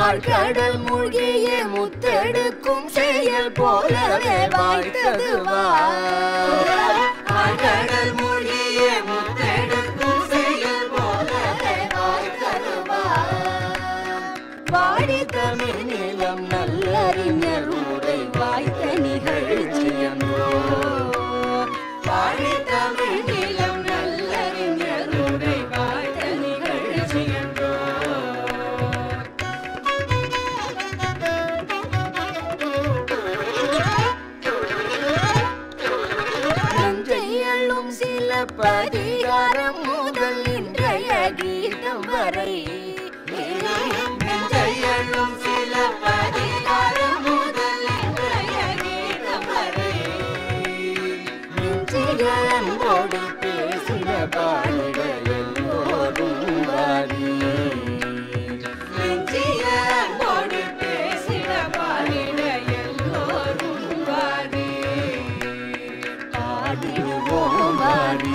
ஆழ்கடல் மூழ்கிய முத்தெடுக்கும் செயல் போலவே வாய்த்தது ஆழ்கடல் மூழ்கிய முத்தெடுக்கும் செயல் போலவே வாய்த்தது வாடி தமிழ் நிலம் நல்லறிஞர் உரை வாய்த்த நிகழ்ச்சியன்றோ வாடி தமிழ் நிலம் நல்லறிஞர் உரை வாய்த்த நிகழ்ச்சியன்றோ நஞ்சையள்ளும் சில பதிகாரம் முதல் இன்றைய கீதம் வரை நஞ்சையள்ளும் சில பதிகாரம் முதல் இன்றைய கீதம் வரை நெஞ்சிய அன்போடு பேசின பாடிட எல்லோரும் வாரி நெஞ்சிய அன்போடு பேசின பாடிட எல்லோரும் வாரி பாடிடுவோம் வாரி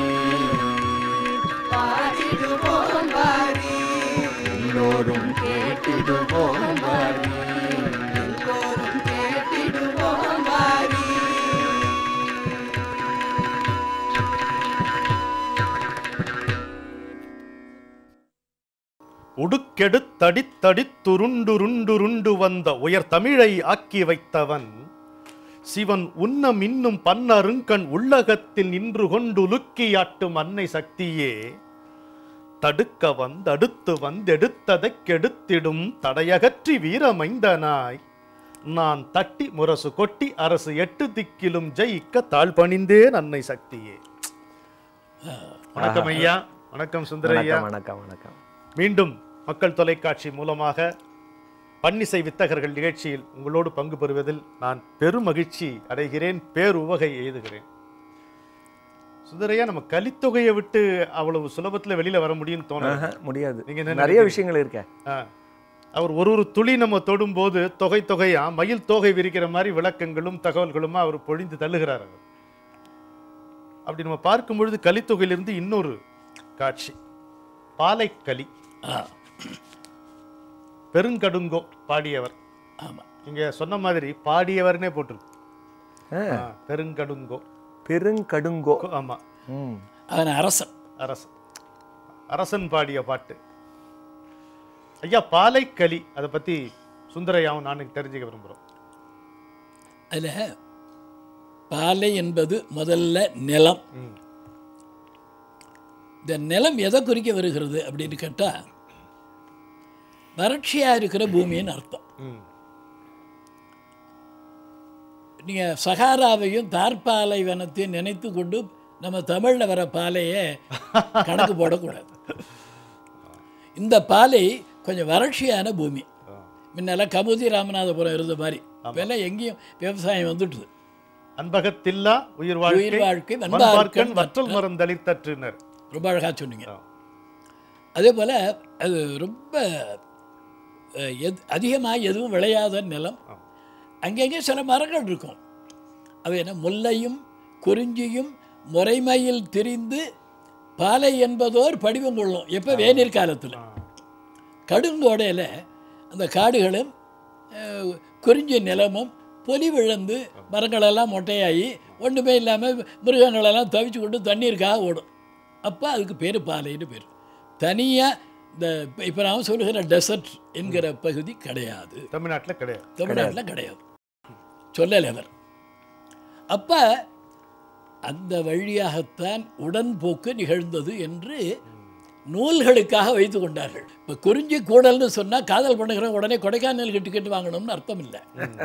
பாடிடுவோம் வாரி எல்லோரும் கேட்டிடுவோம் வாரி எல்லோரும் கேட்டிடுவோம் வாரி உடுக்கெடுத்தடித்தடித்துருண்டுருண்டுருண்டு வந்த உயர் தமிழை ஆக்கி வைத்தவன் சிவன் உன்ன மின்னும் பன்னருங்கண் உள்ளகத்தில் நின்று கொண்டுலுக்கியாட்டும் அன்னை சக்தியே தடுக்க வந்தடுத்து வந்தெடுத்ததைக் கெடுத்திடும் தடையகற்றி வீரமைந்தனாய் நான் தட்டி முரசு கொட்டி அரசு எட்டு திக்கிலும் ஜெயிக்க தாழ்பணிந்தேன் அன்னை சக்தியே வணக்கம் ஐயா வணக்கம் சுந்தரையா வணக்கம் வணக்கம் வணக்கம் மீண்டும் மக்கள் தொலைக்காட்சி மூலமாக பன்னிசை வித்தகர்கள் நிகழ்ச்சியில் உங்களோடு பங்கு பெறுவதில் நான் பெரும் மகிழ்ச்சி அடைகிறேன் பேருவகை எய்துகிறேன் சுந்தரையா நம்ம கலித்தொகையை விட்டு அவ்வளவு சுலபத்துல வெளியில வர முடியும்னு தோணுது ஆஹா, முடியாது நீங்க என்ன நிறைய நினைக்கிறீங்க? விஷயங்கள் இருக்க ஆ. அவர் ஒரு ஒரு துளி நம்ம தொடும்போது தொகை தொகையா மயில் தோகை விரிக்கிற மாதிரி விளக்கங்களும் தகவல்களுமா அவர் பொழிந்து தள்ளுகிறார் அவர் அப்படி நம்ம பார்க்கும் பொழுது கலித்தொகையிலிருந்து இன்னொரு காட்சி பாலைக்களி பெருங்கடுங்கோ பாடியவர் ஆமா இங்க சொன்ன மாதிரி பாடியவர்னே போட்டிருக்கு ஆ, ஆ, பெருங்கடுங்கோ பெருங்கடுங்கோ கோ- ஆமா ம். அவன் அரசன் அரசன் அரசன் பாடிய பாட்டு ஐயா பாலைக்களி அதை பத்தி சுந்தரையாவும் நானும் தெரிஞ்சுக்க விரும்புறோம் அதில் பாலை என்பது முதல்ல நிலம் ம். இந்த நிலம் எதை குறிக்க வருகிறது அப்படின்னு கேட்டால் வறட்சியாக இருக்கிற பூமின்னு அர்த்தம் ம். நீங்கள் சகாராவையும் தார்பாலை வனத்தையும் நினைத்து கொண்டு நம்ம தமிழில் வர பாலையை கணக்கு போடக்கூடாது இந்த பாலை கொஞ்சம் வறட்சியான பூமி முன்னெல்லாம் கமுதி ராமநாதபுரம் இருந்த மாதிரி இப்பெல்லாம் எங்கேயும் விவசாயம் வந்துட்டுது அன்பகத்தில்லா உயிர் உயிர் வாழ்க்கை வாழ்க்கை வன்பார்க்கன் வன்பார்க்கன் வற்றல் மரம் தளித்தற்றுனர் ரொம்ப அழகாக சொன்னீங்க ஆ. அதே போல் அது ரொம்ப அஹ், எத் அதிகமாக எதுவும் விளையாத நிலம் ஆ. அங்கங்கே சில மரங்கள் இருக்கும் அவை என்ன முல்லையும் குறிஞ்சியும் முறைமையில் திரிந்து பாலை என்பதோர் படிவம் கொள்ளும் எப்போ வேநீர் காலத்தில் கடுங்கோடையில் அந்த காடுகளும் அஹ், குறிஞ்சி நிலமும் பொலி விழுந்து மரங்களெல்லாம் மொட்டையாகி ஒன்றுமே இல்லாமல் மிருகங்களெல்லாம் தவிச்சு கொண்டு தண்ணீருக்காக ஓடும் அப்போ அதுக்கு பேர் பாலைன்னு பேர் தனியாக இந்த இப்போ நான் சொல்லுகிற டெசர்ட் என்கிற பகுதி கிடையாது தமிழ்நாட்டுல கிடையாது தமிழ்நாட்டில் கிடையாது சொல்லலை அவர் அப்போ அந்த வழியாகத்தான் உடன்போக்கு நிகழ்ந்தது என்று நூல்களுக்காக வைத்து கொண்டார்கள் இப்போ குறிஞ்சி கூடல்னு சொன்னால் காதல் பண்ணுகிற உடனே கொடைக்கானல் டிக்கெட் வாங்கணும்னு அர்த்தம் இல்லை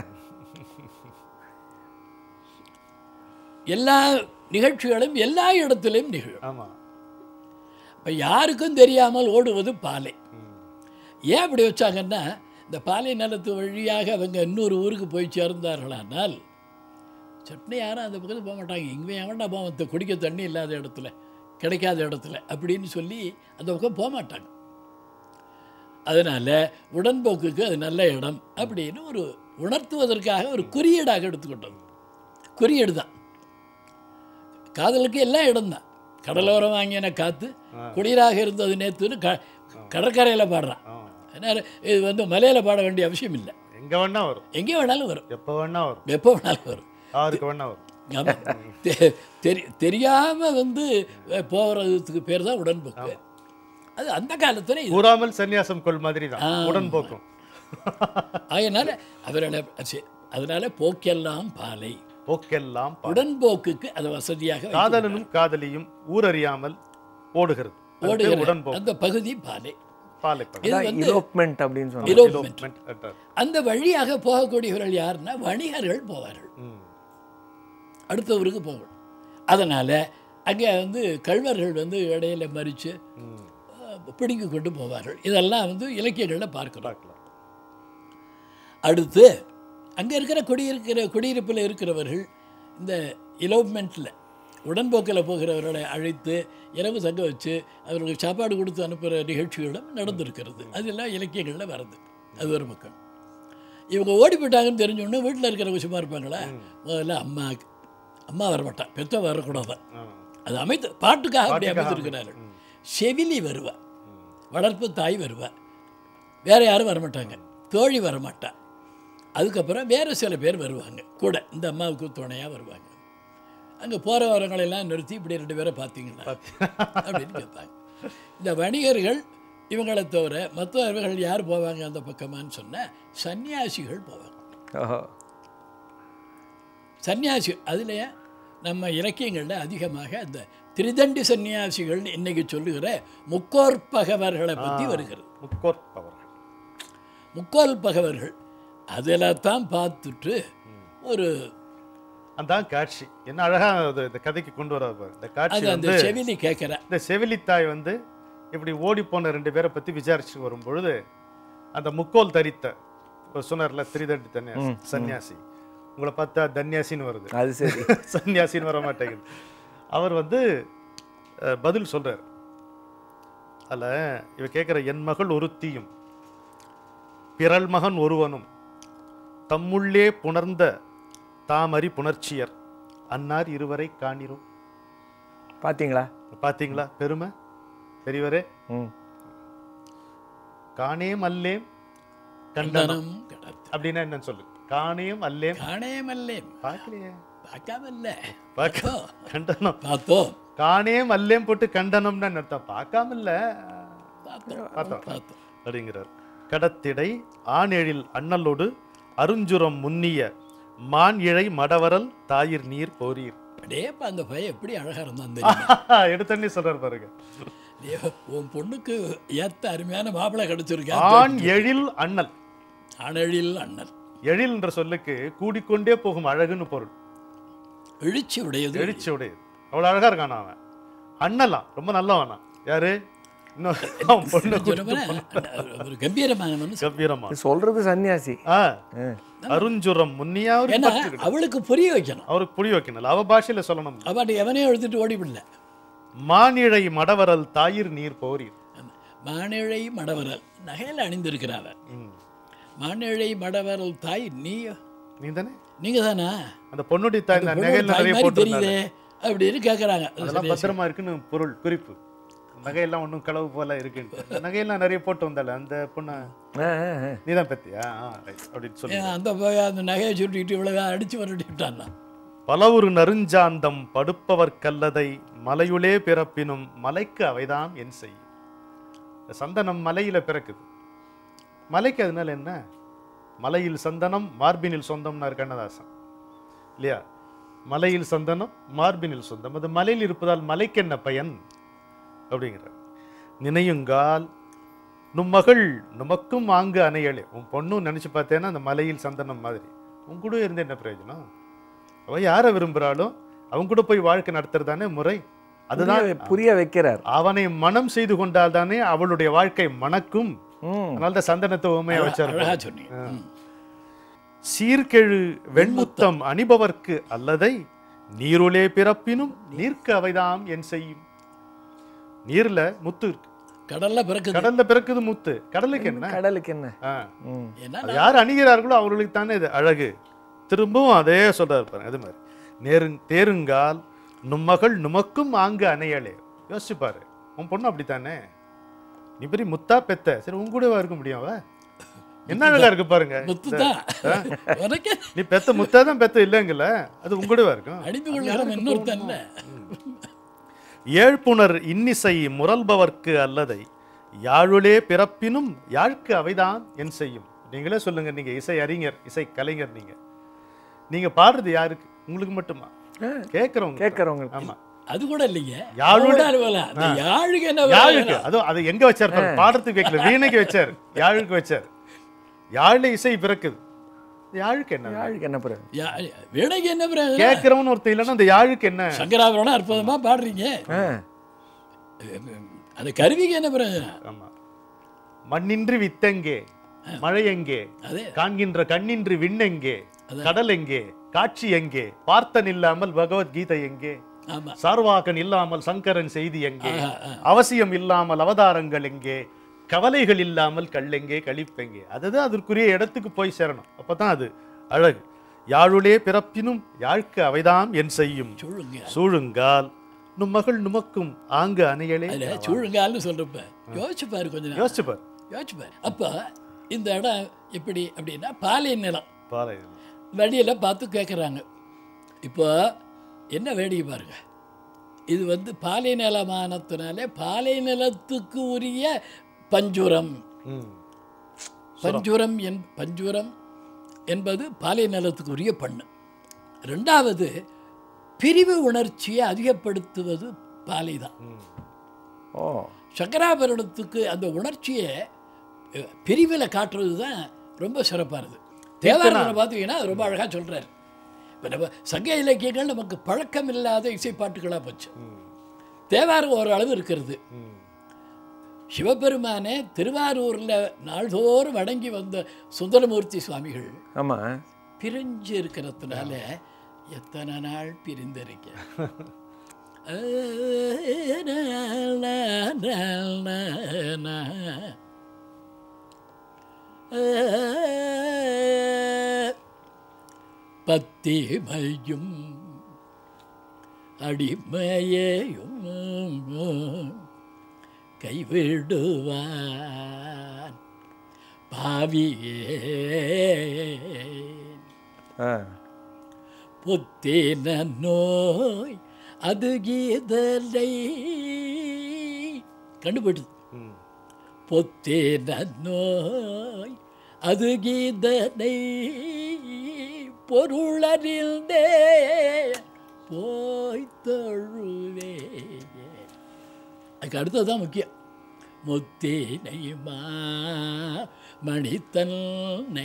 எல்லா நிகழ்ச்சிகளும் எல்லா இடத்திலும் நிகழும் ஆமா இப்போ யாருக்கும் தெரியாமல் ஓடுவது பாலை ஏன் அப்படி வச்சாங்கன்னா இந்த பாலை நிலத்து வழியாக அவங்க இன்னொரு ஊருக்கு போய் சேர்ந்தார்களானால் சட்னி யாரும் அந்த பக்கத்தில் போக மாட்டாங்க இங்கே எவன்டா போவோம் இந்த குடிக்க தண்ணி இல்லாத இடத்துல கிடைக்காத இடத்துல அப்படின்னு சொல்லி அந்த பக்கம் போக மாட்டாங்க அதனால் உடன்போக்குக்கு அது நல்ல இடம் அப்படின்னு ஒரு உணர்த்துவதற்காக ஒரு குறியீடாக எடுத்துக்கொண்டது குறியீடு தான் காதலுக்கு எல்லா இடம்தான் கடலோரம் வாங்கின காற்று குளிராக இருந்தது நேற்றுன்னு க கடற்கரையில் பாடுறான் ஆ. அதனால் இது வந்து மலையில் பாட வேண்டிய அவசியம் இல்லை எங்க வேணா வரும் எங்கே வேணாலும் வரும் எப்ப வேணா வரும் எப்போ வேணாலும் வரும் யாருக்கு வேணா வரும் ஆமா. தெ- தெரி தெரியாமல் வந்து போகிறதுக்கு பேர் தான் உடன்போக்கு அது அந்த காலத்தில் இது கூறாமல் சந்நியாசம் கொள் மாதிரி தான் உடன்போக்கும் அதனால் அவரோட சி- அதனால போக்கெல்லாம் பாலை போக்கெல்லாம் பா- உடன்போக்குக்கு அது வசதியாக வைத்து காதலனும் காதலியும் ஊரறியாமல் ஓடுகிறது அதுக்கு ஓடுகிற உடன்போக்கு அந்த பகுதி பாலை பாலை இது வந்து இலோப்மெண்ட் அப்படின்னு சொன்னாங்க elopement. Elopement என்றார். அந்த வழியாக போகக்கூடியவர்கள் யாருன்னா வணிகர்கள் போவார்கள் ம். அடுத்த ஊருக்கு போகணும் அதனால் அங்கே வந்து கள்வர்கள் வந்து இடையில மறித்து ம். பிடுங்கி கொண்டு போவார்கள் இதெல்லாம் வந்து இலக்கியங்களில் பார்க்கிறோம் பார்க்கலாம் அடுத்து அங்கே இருக்கிற குடியிருக்கிற குடியிருப்பில் இருக்கிறவர்கள் இந்த இலோப்மெண்ட்டில் உடன்போக்கில் போகிறவர்களை அழைத்து இரவு தங்க வச்சு அவர்களுக்கு சாப்பாடு கொடுத்து அனுப்புகிற நிகழ்ச்சிகளும் நடந்திருக்கிறது அதெல்லாம் இலக்கியங்களில் வருது அது ஒரு பக்கம் இவங்க ஓடி போயிட்டாங்கன்னு தெரிஞ்ச உடனே வீட்டில் இருக்கிறவங்க சும்மா இருப்பாங்களா முதல்ல அம்மா அம்மா வரமாட்டான் பெத்த வரக்கூடாது ஆ. அது அமைத்து பாட்டுக்காக அப்படி பாட்டுக்காக அமைத்திருக்கிறார்கள் செவிலி வருவா வளர்ப்பு தாய் வருவா வேற யாரும் வரமாட்டாங்க தோழி வரமாட்டா அதுக்கப்புறம் வேறு சில பேர் வருவாங்க கூட இந்த அம்மாவுக்கு துணையாக வருவாங்க அங்கே போகிற வரங்களெல்லாம் நிறுத்தி இப்படி ரெண்டு பேரை பார்த்தீங்களா அப்படின்னு கேட்பாங்க இந்த வணிகர்கள் இவங்களை தவிர மற்றவர்கள் யார் போவாங்க அந்த பக்கமான்னு சொன்னால் சன்னியாசிகள் போவாங்க ஓஹோ சன்னியாசி அதுலேயே நம்ம இலக்கியங்களில் அதிகமாக அந்த திரிதண்டி சன்னியாசிகள்னு இன்னைக்கு சொல்லுகிற முக்கோர் பகவர்களை பற்றி வருகிறது முக்கோற்பவர்கள் முக்கோல் பகவர்கள் அதில் தான் பார்த்துட்டு ஒரு அதான் காட்சி என்ன அழகா அது இந்த கதைக்கு கொண்டு வர இந்த காட்சி அது அந்த வந்து செவிலி கேட்குற இந்த செவிலித்தாய் வந்து இப்படி ஓடி போன ரெண்டு பேரை பத்தி விசாரிச்சு வரும் பொழுது அந்த முக்கோல் தரித்த ஒரு சொன்னார்ல திரிதண்டி தன்யாசி சன்னியாசி உங்களை பார்த்தா தன்யாசின்னு வருது அது சரி சன்னியாசின்னு வர மாட்டேங்குது அவர் வந்து அஹ், பதில் சொல்றார் அதில் இவ கேட்குற என் மகள் ஒருத்தியும் பிறல் மகன் ஒருவனும் தம்முள்ளே புணர்ந்த தாமரி புணர்ச்சியர் அன்னார் இருவரை காணிரும் பாத்தீங்களா பார்த்தீங்களா பெருமை பெரியவரே ம் காணேம் அல்லேம் கண்டனம் கண்டனம் கடத்து அப்படின்னா என்னன்னு சொல்லு காணேம் அல்லேம் காணேமல்லே பார்க்கலையே பார்க்காமல்ல பார்க்க கண்டனம் பார்த்தோம் காணேம் அல்லேம் போட்டு கண்டனம்னு என்ன அர்த்தம் பார்க்காம இல்ல பார்த்தோம் பார்த்தோம். பார்த்தோம் அப்படிங்கிறார் கடத்திடை ஆணெழில் அண்ணலோடு அருஞ்சுரம் முன்னிய மான் இழை மடவரல் தாயிர் நீர் போரீர் அப்படியேப்பா அந்த பையன் எப்படி அழகா இருந்தான் தெரியுமா எடுத்தண்ணி சொல்றாரு பாருங்க ஐயோ, உன் பொண்ணுக்கு ஏத்த அருமையான மாப்பிள்ளை கிடைச்சிருக்கா ஆண் எழில் அண்ணல் அனழில் அண்ணன் எழில் என்ற சொல்லுக்கு கூடிக்கொண்டே போகும் அழகுன்னு பொருள் எழுச்சி உடையது எழுச்சி உடையது அவ்வளவு அழகா இருக்கானா அவன் அண்ணலாம் ரொம்ப நல்லவனா யாரு இன்னும் அவன் பொண்ணு சொன்னவன ஒரு கம்பீரமானவன் கம்பீரமா இது சொல்றது சன்னியாசி ஆ ஆ. அருஞ்சுரம் முன்னியா அவருக்கு ஏன்னா பற்று கிடையாது. அவளுக்கு புரிய வைக்கணும் அவருக்கு புரிய வைக்கணும் அவ பாஷையில சொல்லணும் அவன் எவனையும் எடுத்துட்டு ஓடிவிடல மானிழை மடவரல் தாயிர் நீர் போரீர் மானிழை மடவரல் நகையில் அணிந்திருக்கிறாவ ம். மானிழை மடவரல் தாய் நீ நீ தானே நீங்க தானா அந்த பொண்ணுடைய தாய் இந்த நகையில நிறைய மாதிரி போட்டு தெரியுதே அப்படின்னு கேட்குறாங்க அதெல்லாம் பத்திரமா இருக்குன்னு பொருள் குறிப்பு நகையெல்லாம் ஒன்றும் களவு போல இருக்குன்னு நகையெல்லாம் நிறைய போட்டு வந்தால அந்த பொண்ணை ஆ, ஆ, ஆ. நீதான் பத்தியா ஆ, right. அப்படின்னு சொல்லி அந்த போய் அந்த நகையை சுட்டிட்டு இவ்வளோ அடிச்சு வரட்டி விட்டான்னா பலவுரு நறுஞ்சாந்தம் படுப்பவர் கல்லதை மலையுளே பிறப்பினும் மலைக்கு அவைதான் என் செய்யும் இந்த சந்தனம் மலையில பிறக்குது மலைக்கு அதனால என்ன மலையில் சந்தனம் மார்பினில் சொந்தம்னார் கண்ணதாசன் இல்லையா மலையில் சந்தனம் மார்பினில் சொந்தம் அது மலையில் இருப்பதால் மலைக்கு என்ன பயன் அப்படிங்கிறார் நினையுங்கால் நும் மகள் நுமக்கும் ஆங்கு அணையலே உன் பொண்ணும் நினைச்சு பார்த்தேன்னா அந்த மலையில் சந்தனம் மாதிரி உன் கூட இருந்து என்ன பிரயோஜனம் அவ யாரை விரும்புகிறாலும் அவங்க கூட போய் வாழ்க்கை நடத்துறதானே முறை அதுதான் புரிய- புரிய வைக்கிறார் அவனை மனம் செய்து கொண்டால் தானே அவளுடைய வாழ்க்கை மணக்கும் ம் அதனால தான் சந்தனத்தை உண்மையா அழகா வச்சார் சொன்னீங்க ம். சீர்கெழு வெண்முத்தம் அணிபவர்க்கு அல்லதை நீருளே பிறப்பினும் நீர்க்க அவைதாம் என் செய்யும் நீர்ல முத்து இருக்கு கடல்ல பிறக்குது கடல்ல பிறக்குது முத்து கடலுக்கு என்ன கடலுக்கு என்ன ஆ. ம் என்ன அது யார் அணிகிறார்களோ அவர்களுக்கு தானே இது அழகு திரும்பவும் அதே சொல்றாரு பாருங்க அது மாதிரி நேரு தேருங்கால் நும்மகள் நுமக்கும் ஆங்கு அணையலே யோசிச்சு பாரு உன் பொண்ணு அப்படித்தானே நீ பெரிய முத்தா பெத்த சரி உன் கூடவா இருக்க முடியும் அவ என்ன அழகா இருக்கு பாருங்க முத்து தான் உனக்கு நீ பெத்த முத்தா தான் பெத்த இல்லைங்கல்ல அது உன் கூடவா இருக்கும் அடித்து கொள்கிறவன் இன்னொருத்தன் இல்ல ஏழ்புணர் இன்னிசை முரல்பவர்க்கு அல்லதை யாழுளே பிறப்பினும் யாழ்க்கு அவைதான் என் செய்யும் நீங்களே சொல்லுங்க நீங்க இசை அறிஞர் இசை கலைஞர் நீங்க நீங்க பாடுறது யாருக்கு உங்களுக்கு மட்டுமா கேட்கறவங்க கேட்கறவங்களுக்கு. ஆமா அது கூட இல்லைங்க யாழோட- யாழோட அலுவலா அந்த யாழுக்கு என்ன யாழுக்கு வேலை? அதுவும் அது எங்க வச்சார் பாருங்க. பாடுறதுக்கு வைக்கல வீணைக்கு வச்சார் யாழுக்கு வச்சார் யாழ்ல இசை பிறக்குது யாழுக்கு என்ன யாழுக்கு என்ன பிறகு யா- வீணைக்கு என்ன பிரயோஜனம்? கேட்கிறவன் ஒருத்தன் இல்லைன்னா அந்த யாழுக்கு என்ன சங்கராபரணம் அற்புதமா பாடுறீங்க ஆ, அந்த கருவிக்கு என்ன பிரயோஜனம் ஆமா மண்ணின்றி வித்தெங்கே மழை எங்கே அதே காண்கின்ற கண்ணின்றி விண்ணெங்கே கடல் எங்கே காட்சி எங்கே பார்த்தன் இல்லாமல் பகவத்கீதை எங்கே ஆமா சார்வாகன் இல்லாமல் சங்கரன் செய்தி எங்கே ஆஹா, ஆ. அவசியம் இல்லாமல் அவதாரங்கள் எங்கே கவலைகள் இல்லாமல் கள்ளெங்கே கழிப்பெங்கே அதுதான் அதற்குரிய இடத்துக்கு போய் சேரணும் அப்பதான் அது அழகு யாழுளே பிறப்பினும் யாழ்க்கு அவைதான் என் செய்யும் சொல்லுங்க சூழுங்கால் நும் மகள் நுமக்கும் ஆங்கு அணையலே அதுல சூழுங்கால்னு சொல்றப்ப யோசிச்சு பாரு கொஞ்ச நேரம் யோசிச்சு பார் யோசிச்சு பாரு அப்ப இந்த இடம் எப்படி அப்படின்னா பாலை நிலம் பாலை வழியில பார்த்து கேட்குறாங்க இப்போ என்ன வேடிக்கை பாருங்க இது வந்து பாலை நிலமானத்தினாலே பாலை நிலத்துக்கு உரிய பஞ்சுரம் ம் பஞ்சுரம் என் பஞ்சுரம் என்பது பாலை நிலத்துக்கு உரிய பண்ணு ரெண்டாவது பிரிவு உணர்ச்சியை அதிகப்படுத்துவது பாலை தான் ஓ சங்கராபரணத்துக்கு அந்த உணர்ச்சியை பிரிவில் காட்டுறது தான் ரொம்ப சிறப்பானது தேவாரத்தில் பார்த்தீங்கன்னா அது ரொம்ப அழகாக சொல்கிறார் இப்போ நம்ம சங்க இலக்கியங்கள் நமக்கு பழக்கம் இல்லாத இசைப்பாட்டுகளாக போச்சு தேவாரம் ஓரளவு இருக்கிறது ம் சிவபெருமானே திருவாரூரில் நாள்தோறும் வணங்கி வந்த சுந்தரமூர்த்தி சுவாமிகள் ஆமா பிரிஞ்சு இருக்கிறதுனால எத்தனை நாள் பிரிந்திருக்க பத்திமையும் அடிமையையும் கைவிடுவான் பாவியே ஆ புத்தின நோய் அது கீதலை கண்டுபிடிச்சு ம் பொத்தின நோய் அது கீதனை பொருளறிந்தே போய் தொழுவே அதுக்கு அடுத்ததுதான் முக்கியம் முத்தினை மா மணித்தன்னை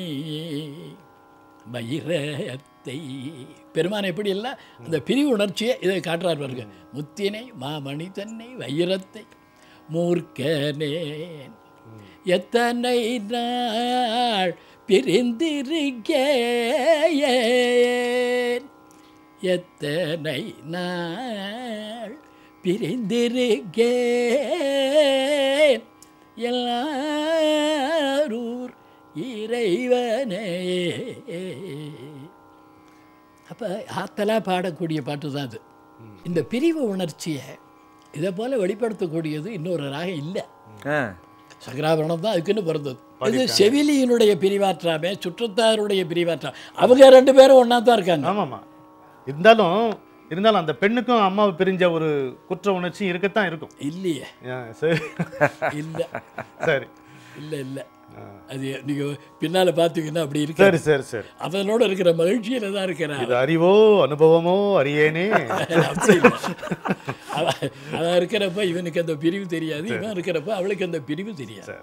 வைரத்தை பெருமான் எப்படி இல்லை அந்த பிரிவு உணர்ச்சியை இதை காட்டுறார் பாருங்க முத்தினை மாமணி தன்னை வைரத்தை மூர்க்கனேன் எத்தனை நாள் பிரிந்திருக்கேன் எத்தனை நாள் பிரிந்திருக்கேன் எல்லாரூர் இறைவனே அப்போ ஆத்தலாக பாடக்கூடிய பாட்டு தான் அது இந்த பிரிவு உணர்ச்சியை இதை போல வெளிப்படுத்தக்கூடியது இன்னொரு ராகம் இல்லை ஆ சங்கராபரணம் தான் அதுக்குன்னு பிறந்தது இது செவிலியினுடைய பிரிவாற்றாமே சுற்றத்தாருடைய பிரிவாற்றா அவங்க ரெண்டு பேரும் ஒன்றா தான் இருக்காங்க ஆமாம்மா இருந்தாலும் இருந்தாலும் அந்த பெண்ணுக்கும் அம்மாவை பிரிஞ்ச ஒரு குற்ற உணர்ச்சி இருக்கத்தான் இருக்கும் இல்லையே ஆ, சரி இல்லை சரி இல்லை இல்லை அது நீங்கள் பின்னால் பார்த்தீங்கன்னா அப்படி இருக்கு சரி சரி சரி அவனோட இருக்கிற மகிழ்ச்சியில தான் இருக்கிறான் இது அறிவோ அனுபவமோ அறியேனே அப்படி இல்லை. அவ அவன் இருக்கிறப்ப இவனுக்கு அந்த பிரிவு தெரியாது இவன் இருக்கிறப்ப அவளுக்கு அந்த பிரிவு தெரியாது சரி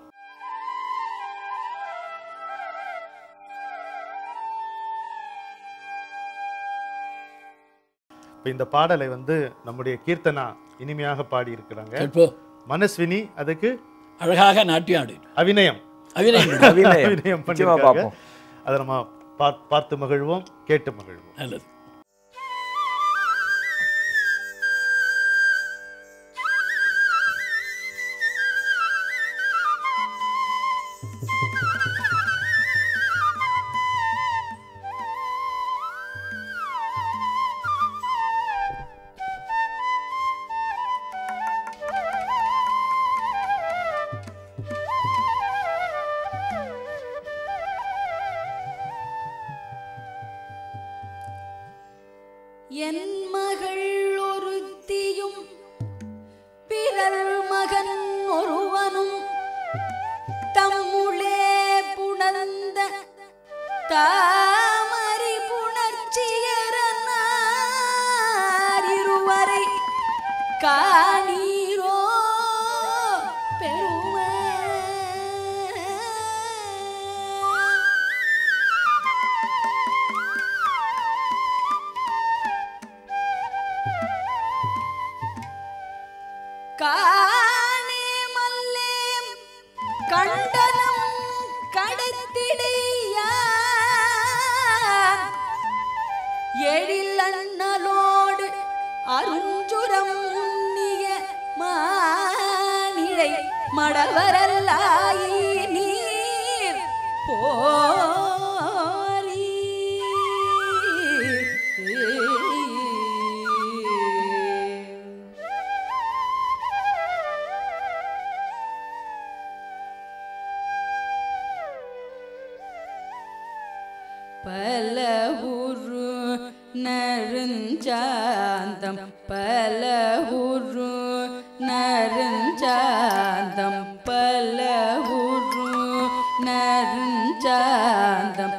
இப்ப இந்த பாடலை வந்து நம்முடைய கீர்த்தனா இனிமையாக பாடி இருக்கிறாங்க இப்போ மனஸ்வினி அதுக்கு அழகாக நாட்டியம் ஆடு அபிநயம் அவினயம் அபிநயம் அபிநயம் நிச்சயமா பண்ணிருக்காங்க பார்ப்போம் அதை நம்ம பார்- பார்த்து மகிழ்வோம் கேட்டு மகிழ்வோம் நல்லது ஆ தாமரை புணர்ச்சியரனார் இருவரை காணீரோ பெருமை காணே மல்லேம் கண்டனம் கடத்திடையா எழில் அண்ணலோடு அருஞ்சுரம் உண்ணிய மானிழை மடவரல்லாயி நீர் போலி பல உரு நருஞ்சாந்தம் பல உரு நருஞ்சாந்தம் பல உரு நருஞ்சாந்தம்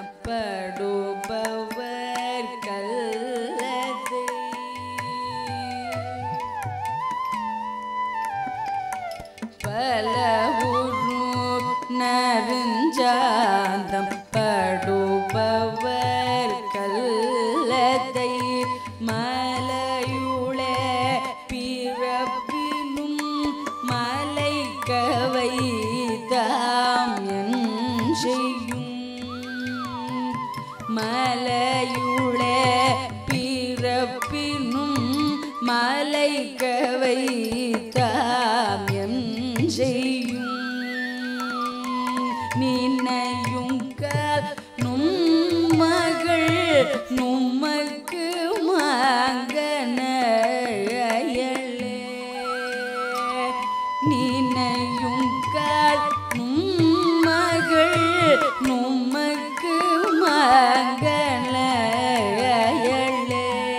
படுபவர் கல்லதை பல உரு நருஞ்சாந்தம் படுபவர் கல்லதை மலையுளே பிறப்பினும் மலை கவை தாம் என் செய்யும் மலையுளே பிறப்பினும் மலை கவை தாம் என் செய்யும் நினையும் கால் நும்மகள் நும்மக்கு மாங்கன அயலே நினையும் கால் நும்மகள் நும்மக்கு மாங்கன அயலே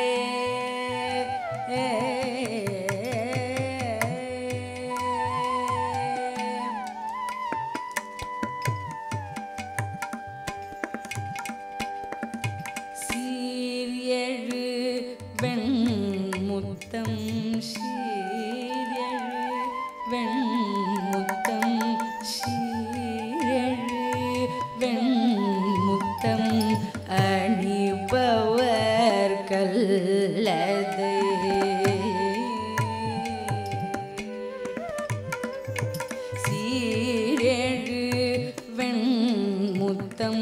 சீரியழு வெண்முத்தம் சீரியழு வெண்முத்தம் சீரியழு வெண்முத்தம் அணிபவர் கல்லதை சீரேழு வெண்முத்தம்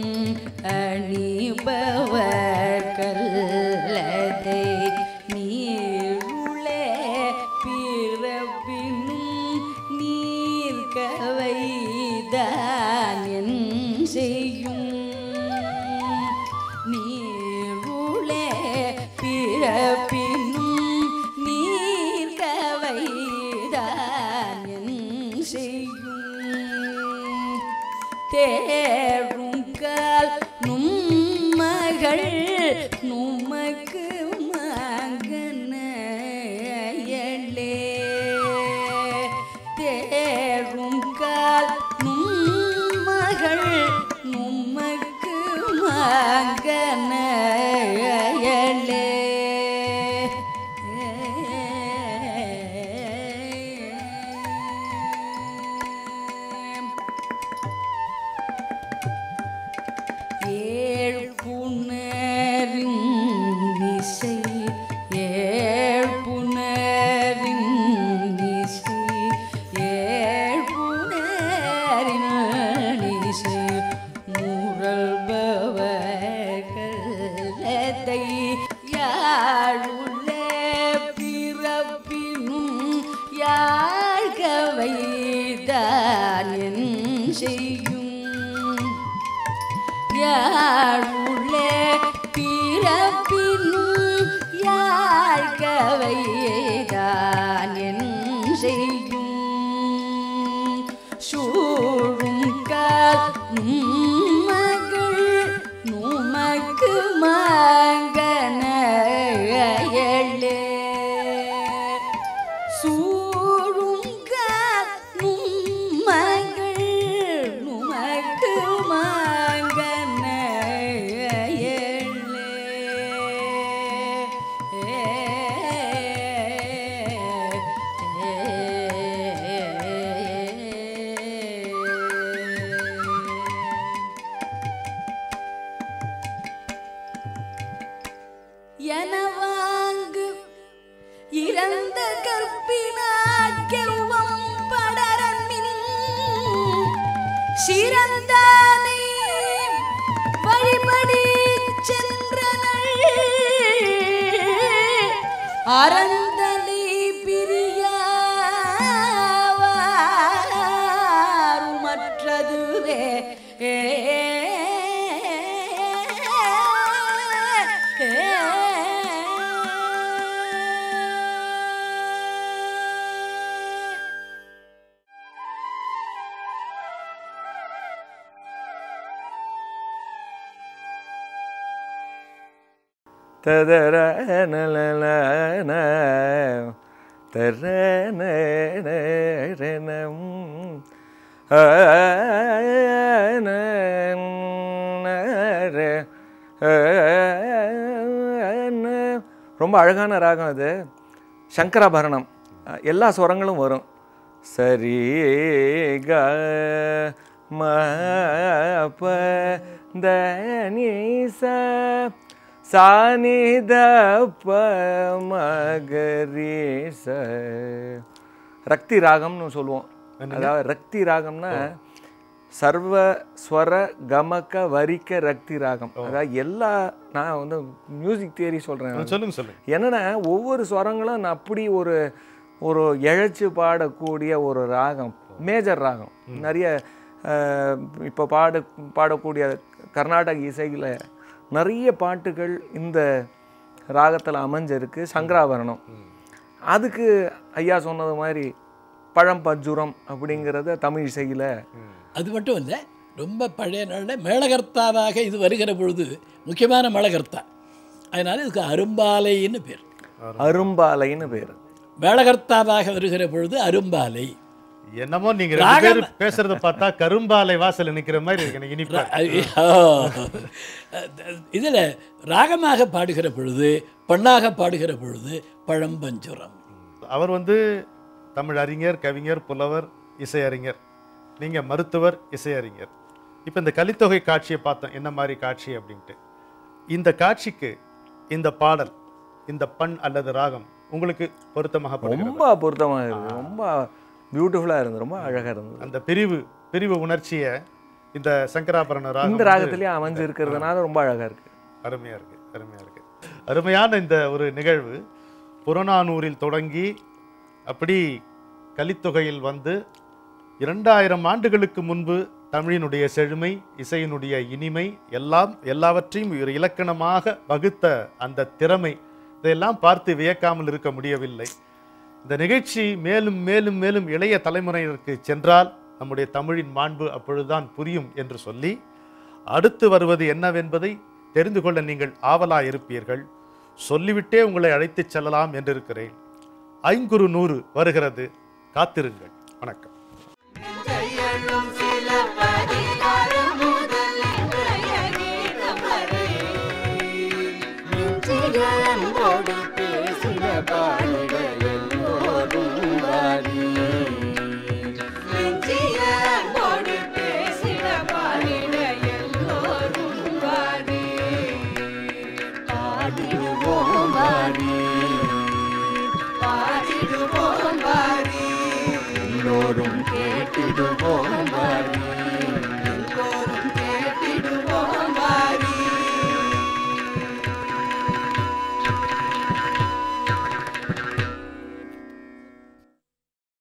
அணிபவர் கல்லதை நீருளே பிறப்பினும் நீர் கவைதான் என் செய்யும் நீருளே பிறப்பினும் நீர் கவைதான் என் செய்யும் தேருங்கால் நும்மகள் நுமக்கு மகன அயலே தேருங்கால் நும்மகள் நுமக்கு மகன அயலே ஏழ் புணரின் இசை ஏழ் புணரின் இசை ஏழ் புணரின் இசை முரல்பவர்களதை யாழுள்ளே பிறப்பினும் யாழ்கவைதான் என் செய்யும் யாழுள்ளே பிறப்பினும் யாழ்கவைதான் என் செய்யும் சூழும் கால் நும்மகள் நுமக்கு மகன அயலே சூழுங்கால் நும்மகள் நுமக்கு மகன சிறந்தானே வழிபடி சென்றனள் அறந்தலி பிரியாவாருமற்றதுவே ததர நலன தரணம் ரொம்ப அழகான ராகம் அது சங்கராபரணம் அஹ், எல்லா ஸ்வரங்களும் வரும் சரி க ம ப த நீ ச சா நீ த ப ம க ரீ ச ரக்தி ராகம்னு சொல்லுவோம் அதாவது ரக்தி ராகம்னா சர்வ ஸ்வர கமக வரிக்க ரக்தி ராகம் அதாவது எல்லா நான் வந்து மியூசிக் தியரி சொல்கிறேன் சொல்லுங்க சொல்லுங்க என்னன்னா ஒவ்வொரு ஸ்வரங்களும் நான் அப்படி ஒரு ஒரு இழைச்சு பாடக்கூடிய ஒரு ராகம் மேஜர் ராகம் நிறைய இப்போ பாட பாடக்கூடிய கர்நாடக இசையில் நிறைய பாட்டுகள் இந்த ராகத்தில் அமைஞ்சிருக்கு சங்கராபரணம் அதுக்கு ஐயா சொன்னது மாதிரி பழம்பஞ்சுரம் அப்படிங்கிறத தமிழ் இசையில் அது மட்டும் இல்லை ரொம்ப பழைய நாளில் மேளகர்த்தாவாக இது வருகிற பொழுது முக்கியமான மேளகர்த்தா அதனால் இதுக்கு அரும்பாலைன்னு பேர் அரும்பாலைன்னு பேர் மேளகர்த்தாவாக வருகிற பொழுது அரும்பாலை என்னமோ நீங்க ரெண்டு ராகம். பேரும் பேசுறத பார்த்தா கரும்பாலை வாசல்ல நிக்கிற மாதிரி இருக்கு எனக்கு இனிப்பா இதில் ராகமாக பாடுகிற பொழுது பண்ணாக பாடுகிற பொழுது பழம்பஞ்சுரம் அவர் வந்து தமிழ் அறிஞர் கவிஞர் புலவர் இசையறிஞர் நீங்க மருத்துவர் இசையறிஞர் இப்போ இந்த கலித்தொகை காட்சியை பார்த்தோம் என்ன மாதிரி காட்சி அப்படின்ட்டு இந்த காட்சிக்கு இந்த பாடல் இந்த பண் அல்லது ராகம் உங்களுக்கு பொருத்தமாக படுகிறது ரொம்ப பொருத்தமாக இருந்தது ரொம்ப பியூட்டிஃபுல்லாக இருந்தது ரொம்ப அழகாக இருந்தது அந்த பிரிவு பிரிவு உணர்ச்சியை இந்த சங்கராபரண ராகம் இந்த வந்து ராகத்திலேயே அமைஞ்சு இருக்கிறதுனால ரொம்ப அழகாக இருக்கு அருமையா இருக்கு அருமையா இருக்கு அருமையான இந்த ஒரு நிகழ்வு புறநானூரில் தொடங்கி அப்படி கலித்தொகையில் வந்து இரண்டாயிரம் ஆண்டுகளுக்கு முன்பு தமிழினுடைய செழுமை இசையினுடைய இனிமை எல்லாம் எல்லாவற்றையும் ஒரு இலக்கணமாக வகுத்த அந்த திறமை இதையெல்லாம் பார்த்து வியக்காமல் இருக்க முடியவில்லை இந்த நிகழ்ச்சி மேலும் மேலும் மேலும் இளைய தலைமுறையினருக்கு சென்றால் நம்முடைய தமிழின் மாண்பு அப்பொழுதுதான் புரியும் என்று சொல்லி அடுத்து வருவது என்னவென்பதை தெரிந்து கொள்ள நீங்கள் ஆவலா இருப்பீர்கள் சொல்லிவிட்டே உங்களை அழைத்துச் செல்லலாம் என்றிருக்கிறேன் ஐங்குறு நூறு வருகிறது காத்திருங்கள் வணக்கம் கையெழும் சில பதிகாரம் முதல் இன்றைய கீதம் வரை. நெஞ்சிலன்போடு பேசின பாடல் எல்லோரும் வாரி. நெஞ்சிலன்போடு பேசின பாடிட எல்லோரும் வாரி. பாடிடுவோம் வாரி. பாடிடுவோம் வாரி. எல்லோரும் கேட்டிடுவோம் வாரி